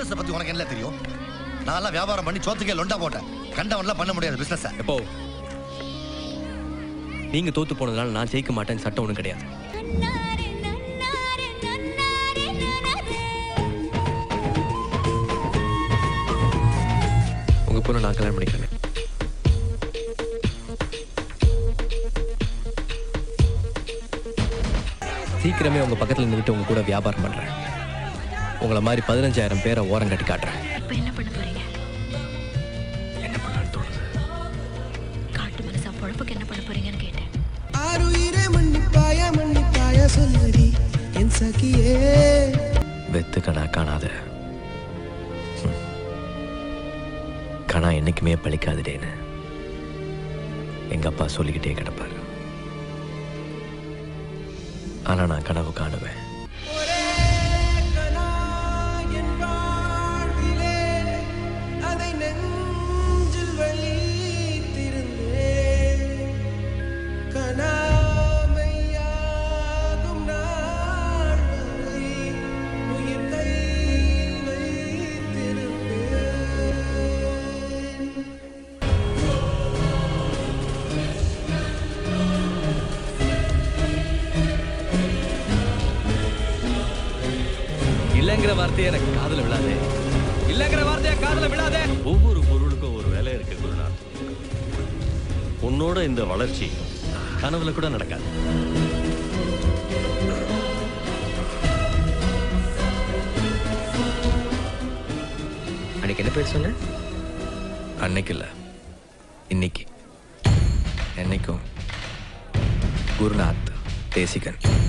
Business பத்தி உனக்கு என்ன தெரியும் நான்லாம் வியாபாரம் பண்ணி சோத்துக்கே லொண்டா போட்டேன் கண்டவன்லாம் பண்ண முடியாது பிசினஸ் எப்போ நீங்க தோத்து போனதுனால நான் ஜெயிக்க மாட்டேன்னு சட்டம் ஒன்றும் கிடையாது உங்க பொண்ணு நான் கல்யாணம் பண்ணிக்கிறேன் சீக்கிரமே உங்க பக்கத்துல நின்றுட்டு உங்க கூட வியாபாரம் பண்றேன் உங்களை மாதிரி பதினஞ்சாயிரம் பேரை ஓரம் கட்டி காட்டுறேன் இப்போ என்ன பண்ண போறீங்க என்ன பண்ணலான்னு தோணுது காட்டு மனசா பொழப்புக்கு என்ன பண்ண போறீங்கன்னு கேட்டேன் ஆறுயிரே மன்னிப்பாய மன்னிப்பாய சொல்லடி என் சகியே வெத்து கணா காணாத ஹம். கணா என்னைக்குமே பழிக்காதுடேன்னு எங்க அப்பா சொல்லிக்கிட்டே கிடப்பாரு ஆனா நான் கனவு காணுவேன் ஒரே கனா என் வாழ்விலே அதை நெஞ்சில் வைத்திருந்தேன் கனாமையாகும் நாள் வரை உயிர் கையில் வைத்திருப்பேன் இல்லைங்கிற வார்த்தையை எனக்கு காதுல விழாதே இல்லைங்கிற வார்த்தையை காதுல விழாதே ஒவ்வொரு பொருளுக்கும் ஒரு விலை இருக்கு குருநாத் உன்னோட இந்த வளர்ச்சி கனவுல கூட நடக்காது அன்னைக்கு என்ன பேர் சொன்ன அன்னைக்கு இல்ல இன்னைக்கு என்னைக்கும் குருநாத் தேசிகன்